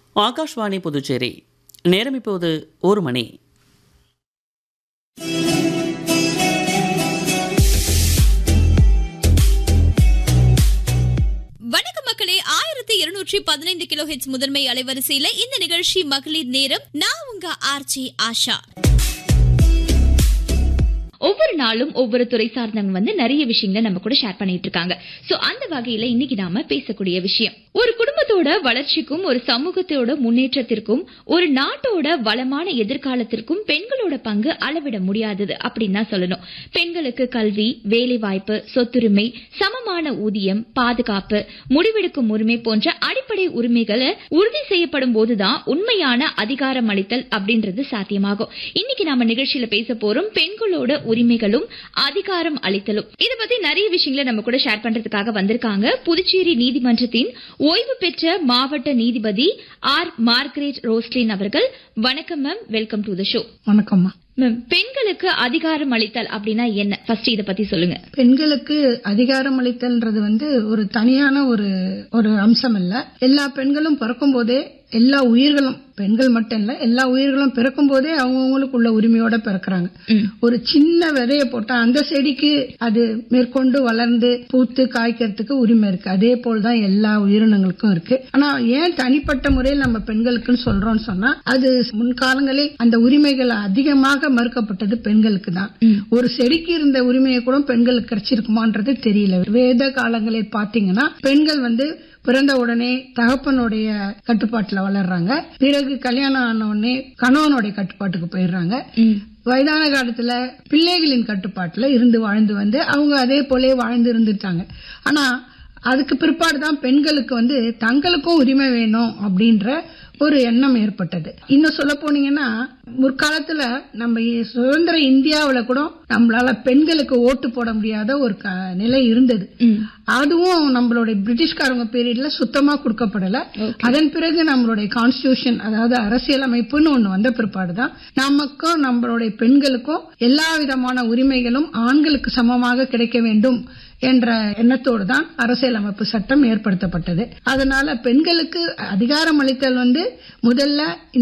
ஆகாஷ்வாணி புதுச்சேரி நேரம் இப்போது ஒரு மணி வணக்கம் மக்களே ஆயிரத்தி இருநூற்றி பதினைந்து கிலோ ஹெச் முதன்மை அலைவரிசையில இந்த நிகழ்ச்சி மகளிர் நேரம் நான் உங்க ஆர்ச்சி ஆஷா ஒவ்வொரு நாளும் ஒவ்வொரு துறை சார்ந்தவங்க வந்து நிறைய விஷயங்களை நம்ம கூட ஷேர் பண்ணிட்டு இருக்காங்க சோ அந்த வகையில இன்னைக்கு நாம பேசக்கூடிய விஷயம் ஒரு குடும்பத்தோட வளர்ச்சிக்கும் ஒரு சமூகத்தோட முன்னேற்றத்திற்கும் ஒரு நாட்டோட வளமான எதிர்காலத்திற்கும் பெண்களோட பங்கு அளவிட முடியாதது அப்படின்னு தான் சொல்லணும் பெண்களுக்கு கல்வி வேலை வாய்ப்பு சொத்துரிமை சமமான ஊதியம் பாதுகாப்பு முடிவெடுக்கும் உரிமை போன்ற அடிப்படை உரிமைகளை உறுதி செய்யப்படும் போதுதான் உண்மையான அதிகாரம் அளித்தல் அப்படின்றது சாத்தியமாகும் இன்னைக்கு நாம நிகழ்ச்சியில பேச போறோம் பெண்களோட உரிமைகளும் அதிகாரம் அளித்தலும் இத பத்தி நிறைய விஷயங்களை நம்ம கூட ஷேர் பண்றதுக்காக வந்திருக்காங்க புதுச்சேரி நீதிமன்றத்தின் ஓய்வு பெற்ற மாவட்ட நீதிபதி ஆர் மார்கரெட் ரோஸ்லின் அவர்கள் வணக்கம் ma'am welcome to the show வணக்கம்மா மேம் பெண்களுக்கு அதிகாரம் அளித்தல் அப்படின்னா என்ன ஃபர்ஸ்ட் இத பத்தி சொல்லுங்க பெண்களுக்கு அதிகாரம் அளித்தல்ன்றது வந்து ஒரு தனியான ஒரு ஒரு அம்சம் இல்ல எல்லா பெண்களும் பிறக்கும் போதே எல்லா உயிர்களும் பெண்கள் மட்டும் இல்ல எல்லா உயிர்களும் பிறக்கும் போதே அவங்கவுங்களுக்கு உள்ள உரிமையோட பிறக்கிறாங்க ம். ஒரு சின்ன விதைய போட்டா அந்த செடிக்கு அது மேற்கொண்டு வளர்ந்து பூத்து காய்க்கிறதுக்கு உரிமை இருக்கு அதே போல்தான் எல்லா உயிரினங்களுக்கும் இருக்கு ஆனா ஏன் தனிப்பட்ட முறையில் நம்ம பெண்களுக்குன்னு சொல்றோம்னு சொன்னா அது முன்காலங்களில் அந்த உரிமைகள் அதிகமாக மறுக்கப்பட்டது பெண்களுக்கு தான் ஒரு செடிக்கு இருந்த உரிமையை கூட பெண்களுக்கு கிடைச்சிருக்குமான்றது தெரியல வேத காலங்களில் பாத்தீங்கன்னா பெண்கள் வந்து பிறந்த உடனே தகப்பனுடைய கட்டுப்பாட்டுல வளர்றாங்க பிறகு கல்யாணம் ஆன உடனே கணவனுடைய கட்டுப்பாட்டுக்கு போயிடுறாங்க வயதான காலத்துல பிள்ளைகளின் கட்டுப்பாட்டுல இருந்து வாழ்ந்து வந்து அவங்க அதே போலே வாழ்ந்து இருந்துட்டாங்க ஆனா அதுக்கு பிற்பாடுதான் பெண்களுக்கு வந்து தங்களுக்கும் உரிமை வேணும் அப்படின்ற ஒரு எண்ணம் ஏற்பட்டது இன்னும் சொல்ல போனீங்கன்னா முற்காலத்துல நம்ம சுதந்திர இந்தியாவுல கூட நம்மளால பெண்களுக்கு ஓட்டு போட முடியாத ஒரு க- நிலை இருந்தது அதுவும் நம்மளுடைய பிரிட்டிஷ்காரங்க பீரியட்ல சுத்தமா கொடுக்கப்படல அதன் பிறகு நம்மளுடைய கான்ஸ்டிடியூஷன் அதாவது அரசியலமைப்புன்னு ஒண்ணு வந்த பிற்பாடுதான் நமக்கும் நம்மளுடைய பெண்களுக்கும் எல்லா விதமான உரிமைகளும் ஆண்களுக்கு சமமாக கிடைக்க வேண்டும் என்ற எண்ணத்தோடு தான் அரசியலமைப்பு சட்டம் ஏற்படுத்தப்பட்டது அதனால பெண்களுக்கு அதிகாரம் அளித்தல் வந்து முதல்ல இந்த